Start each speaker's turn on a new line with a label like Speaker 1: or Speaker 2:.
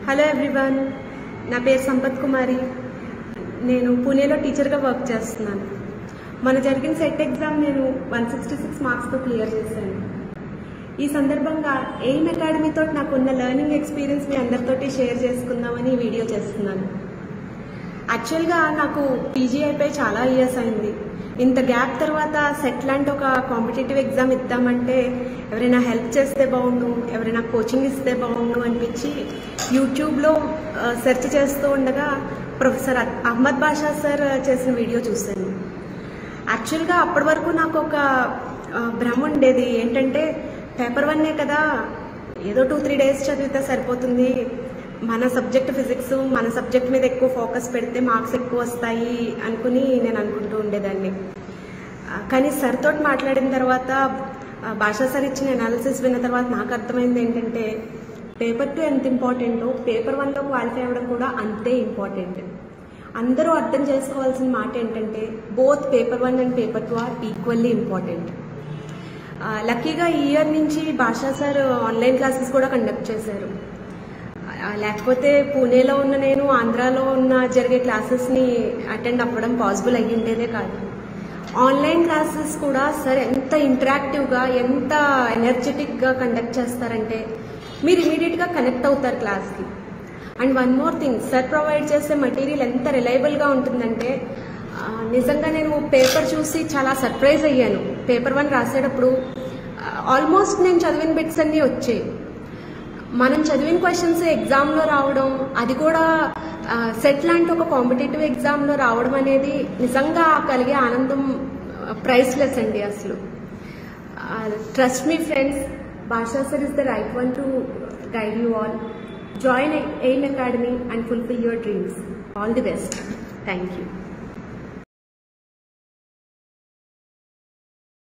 Speaker 1: hello everyone నా పేరు సంపత్ కుమారి నేను పూణేలో టీచర్గా వర్క్ చేస్తున్నాను మన జరిగిన సెట్ ఎగ్జామ్ నేను వన్ సిక్స్టీ సిక్స్ మార్క్స్తో క్లియర్ చేశాను ఈ సందర్భంగా ఎయిమ్ అకాడమీతో నాకున్న లెర్నింగ్ ఎక్స్పీరియన్స్ మీ అందరితోటి షేర్ చేసుకుందామని ఈ వీడియో చేస్తున్నాను యాక్చువల్గా నాకు పీజీ అయిపోయి చాలా ఇయర్స్ అయింది ఇంత గ్యాప్ తర్వాత సెట్ లాంటి ఒక కాంపిటేటివ్ ఎగ్జామ్ ఇద్దామంటే ఎవరైనా హెల్ప్ చేస్తే బాగుండు ఎవరైనా కోచింగ్ ఇస్తే బాగుండు అనిపించి యూట్యూబ్లో సెర్చ్ చేస్తూ ఉండగా ప్రొఫెసర్ అహ్మద్ బాషా సార్ చేసిన వీడియో చూశాను యాక్చువల్గా అప్పటి వరకు నాకు ఒక ఆ, భ్రమ ఉండేది ఏంటంటే పేపర్ వన్నే కదా ఏదో టూ త్రీ డేస్ చదివితే సరిపోతుంది మన సబ్జెక్ట్ ఫిజిక్స్ మన సబ్జెక్ట్ మీద ఎక్కువ ఫోకస్ పెడితే మార్క్స్ ఎక్కువ వస్తాయి అనుకుని నేను అనుకుంటూ ఉండేదాన్ని ఆ, కానీ సార్ తోటి మాట్లాడిన తర్వాత ఆ, భాషా సార్ ఇచ్చిన అనాలిసిస్ విన్న తర్వాత నాకు అర్థమైంది ఏంటంటే పేపర్ టూ ఎంత ఇంపార్టెంటో పేపర్ వన్లో క్వాలిఫై అవ్వడం కూడా అంతే ఇంపార్టెంట్ అందరూ అర్థం చేసుకోవాల్సిన మాట ఏంటంటే both paper one and paper two are equally important లక్కీగా ఈ ఇయర్ నుంచి భాషా సార్ ఆన్లైన్ క్లాసెస్ కూడా కండక్ట్ చేశారు ఆ, లేకపోతే పూణేలో ఉన్న నేను ఆంధ్రాలో ఉన్న జరిగే క్లాసెస్ని అటెండ్ అవ్వడం పాసిబుల్ అయ్యి ఉండేదే కాదు ఆన్లైన్ క్లాసెస్ కూడా సార్ ఎంత ఇంటరాక్టివ్గా ఎంత ఎనర్జెటిక్గా కండక్ట్ చేస్తారంటే మీరు ఇమీడియట్గా కనెక్ట్ అవుతారు క్లాస్కి and one more thing sir provide చేసే మెటీరియల్ ఎంత రిలయబుల్గా ఉంటుందంటే ఆ, నిజంగా నేను పేపర్ చూసి చాలా సర్ప్రైజ్ అయ్యాను పేపర్ వన్ రాసేటప్పుడు ఆల్మోస్ట్ నేను చదివిన బిట్స్ అన్నీ వచ్చాయి మనం చదివిన క్వశ్చన్స్ ఎగ్జామ్లో రావడం అది కూడా సెట్ లాంటి ఒక కాంపిటేటివ్ ఎగ్జామ్లో రావడం అనేది నిజంగా కలిగే ఆనందం ప్రైస్లెస్ అండి అసలు ట్రస్ట్ మీ friends Basha sir is the right one to guide you all join aim academy and fulfil your dreams all the best thank you